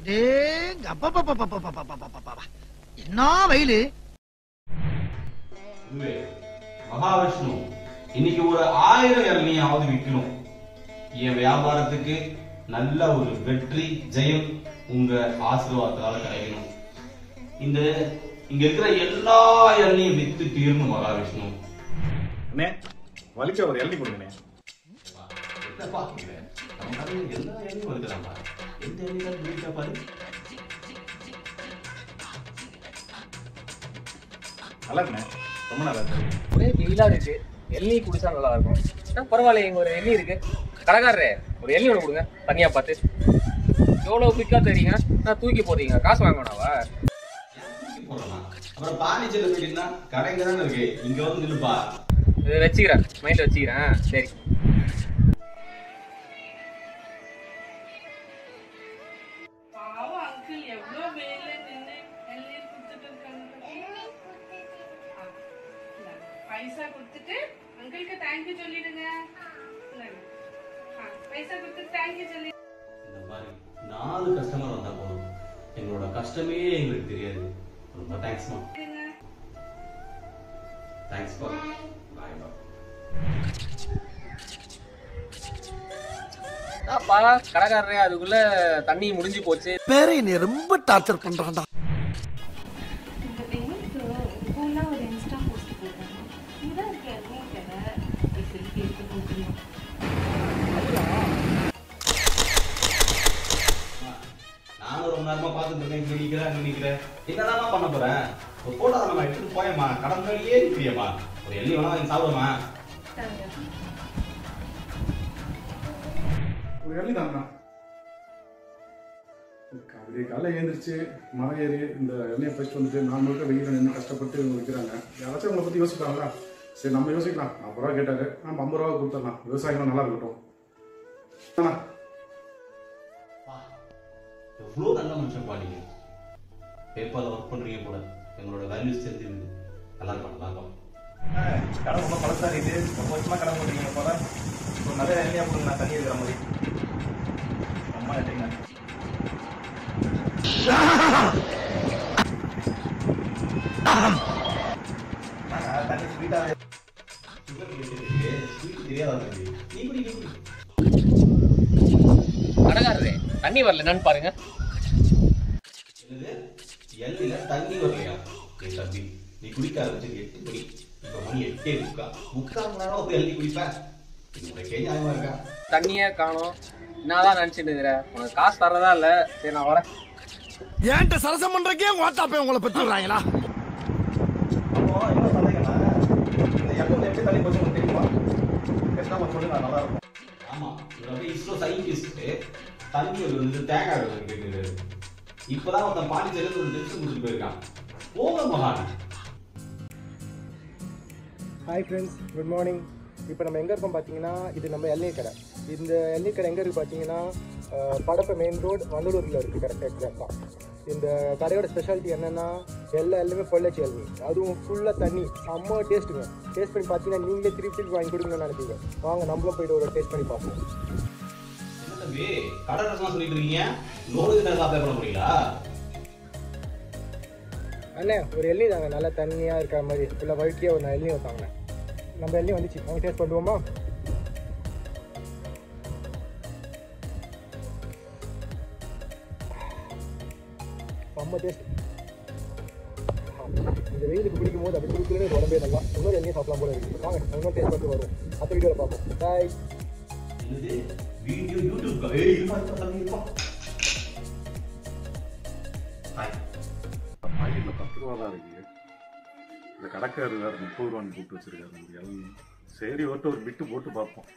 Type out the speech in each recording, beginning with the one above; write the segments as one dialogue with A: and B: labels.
A: அடேங்க அப்பப்பப்பப்பப்பப்பப்பப்பப்பப்ப. என்ன வெயிலு
B: இதுவே மகாவிஷ்ணு இன்னைக்கு ஒரு ஆயிரம் இளநியாவது விற்கணும் என் வியாபாரத்துக்கு நல்ல ஒரு வெற்றி ஜெயம் உங்க ஆசீர்வாதத்தால கிடைக்கணும் இந்த இங்க இருக்கிற எல்லா இளநியும் வித்து தீரணும் மகாவிஷ்ணு
C: அண்ணே வலிக்க ஒரு எள்ளி கொடுங்கண்ணே
B: என்ன பாக்குற நம்ம கடையில எல்லா இளநியும் வருதுடாமா எந்த இளநியும் வீட்டை பாரு
C: நல்லா இருக்குண்ணே ரொம்ப நல்லா இருக்கு
D: ஒரே வெயிலா இருக்கு எண்ணெய் குடிச்சா நல்லா இருக்கும் ஆ, பரவாயில்ல இங்க ஒரு எண்ணெய் இருக்கு கடைக்காரரே ஒரு எண்ணெய் ஒன்று கொடுங்க தனியா பார்த்து எவ்வளவு குயிக்கா தெரியுங்க நான் தூக்கி போடுறீங்க காசு வாங்க வேணாவா
B: தூக்கி போடலாம் அப்புறம் பாண்டிச்சேரி போயிட்டீங்கன்னா கடைங்க தானே இருக்கு இங்க வந்து நில்லுப்பா
D: இது வச்சுக்கிறேன் மைண்ட்ல வச்சுக்கிறேன் சரி
E: பாவம் அங்கிள் எவ்வளவு வெயில நின்னு எண்ணெய் கொடுத்துட்டு இருக்காங்க ஆ, இந்தாங்க. பைசா கொடுத்துட்டு அங்கிளுக்கு தேங்க்யூ சொல்லிடுங்க இந்தாங்க. ஆ, பைசா கொடுத்துட்டு தேங்க்யூ சொல்லி
B: இந்த மாதிரி நாலு கஸ்டமர் வந்தா போதும் எங்களோட கஷ்டமே எங்களுக்கு தெரியாது ரொம்ப தேங்க்ஸ்மா தேங்க்ஸ் பா பாய் பா
D: அப்பா கடைக்காரரே அதுக்குள்ள தண்ணி முடிஞ்சு போச்சு
A: பேரை என்னை ரொம்ப டார்ச்சர் பண்றான்டா
E: இந்த வெயிலுக்கு இப்போலாம் ஒரு இன்ஸ்டா போஸ்ட் போடுறாங்க இதான் இருக்கு எண்ணெய் கடை செல்ஃபி எடுத்து போட்டுருவோம்
B: நானும் ரொம்ப நேரமா பார்த்துட்டு இருக்கேன் இங்க நிக்கிறேன் அங்க நிக்கிறேன் என்னதான் பண்ண போறேன் ஒரு போட்டோ நம்ம எடுத்துட்டு போயேம்மா கடன் மேலேயே நிக்கிறியம்மா ஒரு எள்ளி வேணா வாங்கி சாப்பிடுமா
C: ஒரு எள்ளி தாங்கண்ணா அப்படியே காலையில் எழுந்திரிச்சு மரம் ஏறி இந்த எண்ணெயை ஃபர்ஸ்ட் வந்துட்டு நான் முழுக்க வெயில் நின்று கஷ்டப்பட்டு இவங்க விற்கிறாங்க யாராச்சும் உங்களை பற்றி யோசிப்பாங்களா சரி நம்ம யோசிக்கலாம் ஐம்பது ரூபா கேட்டாரு நம்ம ஐம்பது ரூபா கொடுத்துடலாம் விவசாயிகளும் நல்லா இருக்கட்டும் அண்ணா
B: எவ்வளவு நல்ல மனுஷன் பாடிங்க பேப்பர்ல ஒர்க் பண்றீங்க கூட எங்களோட வேல்யூஸ் தெரிஞ்சிருக்கு நல்லா இருக்கும் நல்லா இருக்கும்
F: கடை ரொம்ப பழசா இருக்குது ரொம்ப வருஷமா கடை போட்டுருக்கீங்க போல ஒரு நல்ல எண்ணெயா கொடுங்க நான் தண்ணி இருக்கிற மாதிரி ரொம்ப நன்றிங்க ஆ, தண்ணி ஸ்வீட்டா
B: சுகர் கேட்டு ஸ்வீட் தெரியாதா தம்பி நீ குடி நீ குடி
D: கடைக்காரரே தண்ணி வரல என்னன்னு பாருங்க
B: என்னது எல்லையில தண்ணி வரலையா ஏய் தம்பி நீ குடிக்க ஆரம்பிச்சு எட்டு மணி இப்ப மணி எட்டே முக்கா முக்கா மணி நேரம் ஒரு எள்ளி குடிப்ப இது உனக்கே நியாயமா இருக்கா
D: தண்ணியே காணோம் என்னதான் நினைச்சிட்டு இருக்கிற உனக்கு காசு தரதா இல்ல சரி நான் வரேன்
A: ஏன்ட்ட சரசம் பண்றக்கே ஓட்டாப்பே உங்களை பெற்றுறாங்களா
F: அப்புறம் இன்னும் சந்தேகம்னா இந்த எண்ணெய் எப்படி தண்ணி போச்சு உங்களுக்கு தெரியுமா பேசினா கொஞ்சம் சொல்லுங்க நல்லா இருக்கும்
B: ஆமா இவர் அப்படியே இஸ்ரோ சயின்டிஸ்ட் தண்ணி ஒரு வந்து தேங்காய் விதை கேட்குது இப்பதான் ஒருத்தன் பாண்டிச்சேரியில் ஒரு டிப்ஸ் கொடுத்துட்டு போயிருக்கான் போக மகான்
G: ஹாய் ஃப்ரெண்ட்ஸ் குட் மார்னிங் இப்போ நம்ம எங்கே இருக்கோம் பார்த்தீங்கன்னா இது நம்ம எல்லை கடை இந்த எல்லை கடை எங்கே இருக்குது பார்த்தீங்கன்னா அஹ், படப்பை மெயின் ரோடு வண்டலூரில் இருக்குது கரெக்டாக எக்ஸாக்டாக இந்த கடையோட ஸ்பெஷாலிட்டி என்னென்னா எல்லா எல்லாமே பொள்ளாச்சி எல்வி அதுவும் ஃபுல்லாக தண்ணி செம்ம டேஸ்ட்டுங்க டேஸ்ட் பண்ணி பார்த்தீங்கன்னா நீங்களே திருப்பி திருப்பி வாங்கி கொடுங்கன்னு நினைப்பீங்க வாங்க நம்மளும் போயிட்டு ஒரு டேஸ்ட் பண்ணி பார்ப்போம்
B: என்ன தம்பி கடை ரசமா சொல்லிட்டு இருக்கீங்க நூறு நேரம் அப்ளை பண்ண முடியல
G: அண்ணே ஒரு எள்ளி தாங்க நல்லா தண்ணியாக இருக்கிற மாதிரி ஃபுல்லாக வழுக்கியாக ஒரு எள்ளி வைப்பாங்க நம்ம எள்ளி வந்துச்சு அவங்க டேஸ்ட் பண்ணுவோமா செம்ம டேஸ்ட் இந்த வெயிலுக்கு பிடிக்கும் போது அப்படி குடிக்கலன்னு உடம்பே நல்லா இன்னொரு எண்ணெய் சாப்பிடலாம் போல இருக்கு வாங்க இன்னொரு டேஸ்ட் பண்ணிட்டு வரும் அடுத்த வீடியோவில் பார்ப்போம் பாய்
B: என்னது வீடியோ யூடியூப் ஏய் இருப்பா இருப்பா தம்பி இருப்பா ஹாய்
C: பாக்கெட்டில் பத்து ரூபா தான் இருக்கு இந்த கடைக்காரர் வேறு முப்பது ரூபான்னு போட்டு வச்சிருக்காரு ஒரு இளநீ சரி ஒருத்த ஒரு பிட்டு போட்டு பார்ப்போம்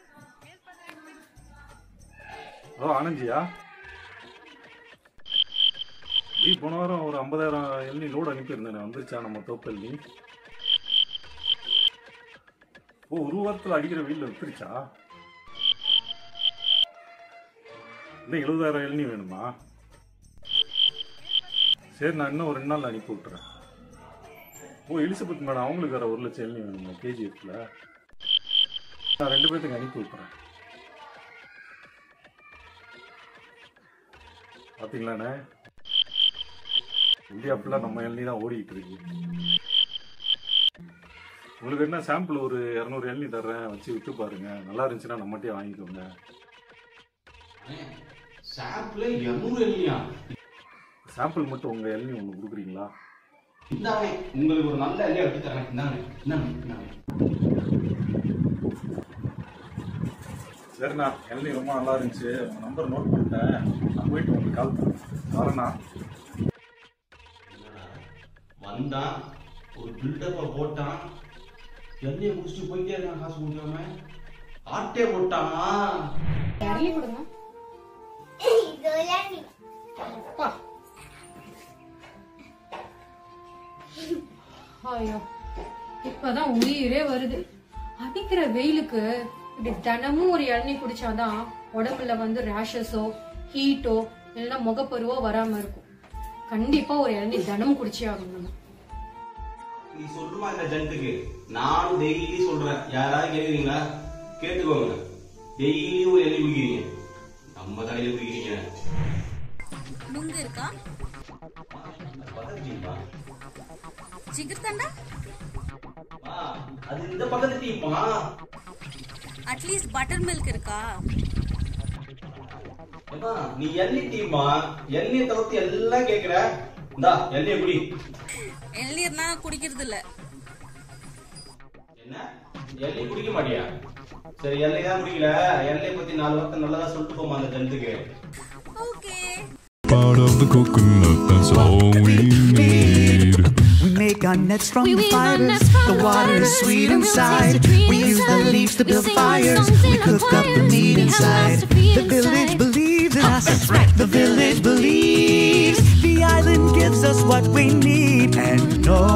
C: ஓ ஆனந்தியா நீ போன வாரம் ஒரு ஐம்பதாயிரம் எண்ணி லோடு அனுப்பியிருந்தேன் வந்துருச்சா நம்ம தோப்பள்ளி ஓ ஒரு வாரத்தில் அடிக்கிற வெயிலில் வித்துருச்சா இல்லை எழுபதாயிரம் எண்ணி வேணுமா சரி நான் இன்னும் ஒரு ரெண்டு நாள் அனுப்பி விட்டுறேன் ஓ எலிசபெத் மேடம் அவங்களுக்கு வேற ஒரு லட்சம் எண்ணி வேணுமா கேஜிஎஃப்ல நான் ரெண்டு பேர்த்துக்கு அனுப்பி விட்டுறேன் பார்த்தீங்களாண்ணே இந்தியா ஃபுல்லாக நம்ம இளநீ தான் ஓடிக்கிட்டு இருக்கு உங்களுக்கு என்ன சாம்பிள் ஒரு இரநூறு இளநீ தர்றேன் வச்சு விட்டு பாருங்க நல்லா இருந்துச்சுன்னா நம்மகிட்டயே வாங்கிக்கோங்க
B: சாப்பிள் இருநூறு இல்லையா
C: சாம்பிள் மட்டும் உங்கள் இளநீ ஒன்று கொடுக்குறீங்களா
B: இந்தாங்க உங்களுக்கு ஒரு நல்ல எல்லையை எடுத்து தரேன் இந்தாங்க இந்தாங்க இந்தாங்க
C: சரிண்ணா இளநீ ரொம்ப நல்லா இருந்துச்சு உங்கள் நம்பர் நோட் பண்ணிட்டேன் நான் போயிட்டு உங்களுக்கு கால் பண்ணுறேன் வரேண்ணா
B: வந்தான் ஒரு பில்டப்பை போட்டான் எல்லையை முடிச்சுட்டு போயிட்டே இருக்கான் காசு கொடுக்காம ஆட்டே போட்டாமா
E: இறங்கி கொடுங்க ஐயோ இப்பதான் உயிரே வருது அடிக்கிற வெயிலுக்கு இப்படி தினமும் ஒரு இளநீ குடிச்சாதான் உடம்புல வந்து ரேஷஸோ ஹீட்டோ இல்லைன்னா முகப்பருவோ வராம இருக்கும் கண்டிப்பா ஒரு இளநீ தினமும் குடிச்சே ஆகணும் நம்ம
B: நீ சொல்லுமா இந்த ஜென்ட்டுக்கு நானும் டெய்லி சொல்றேன் யாராவது கேக்குறீங்களா கேட்டுக்கோங்க டெய்லி ஒரு எண்ணி குடிக்கிறீங்க நம்ம தலையில குடிக்கிறீங்க
H: நுங்கு இருக்கா
B: பக்கத்துட்டீங்களா
H: ஜிகிர்தண்டா
B: அது இந்த பக்கத்து டீப்பா
H: அட்லீஸ்ட் பட்டர் மில்க் இருக்கா
B: ஏம்மா, நீ எண்ணி டீமா எண்ணெயை தவிர்த்து எல்லாம் கேக்குற இந்தா எண்ணெயை குடி
H: இளநீர்னா குடிக்கிறது இல்ல
B: என்ன எண்ணெய் குடிக்க மாட்டியா சரி எண்ணெய் தான் குடிக்கல எண்ணெய் பத்தி நாலு வார்த்தை நல்லதா சொல்லிட்டு போமா அந்த ஜென்ட்டுக்கு
H: okay
I: Part of the coconut, that's all we need.
J: We make our nets from
K: We
J: the
K: weave our
J: fibers.
K: nets from
J: The
K: the
J: water is
K: fibers.
J: sweet
K: The real
J: inside.
K: taste of tree
J: We use the
K: inside.
J: leaves to
K: We
J: build
K: sing
J: fires.
K: songs in
J: We
K: the
J: cook up the
K: choirs.
J: meat
K: We have
J: inside.
K: lots to feed
J: The village
K: inside.
J: believes in us. That's right. The village believes. The island gives us what we need. And no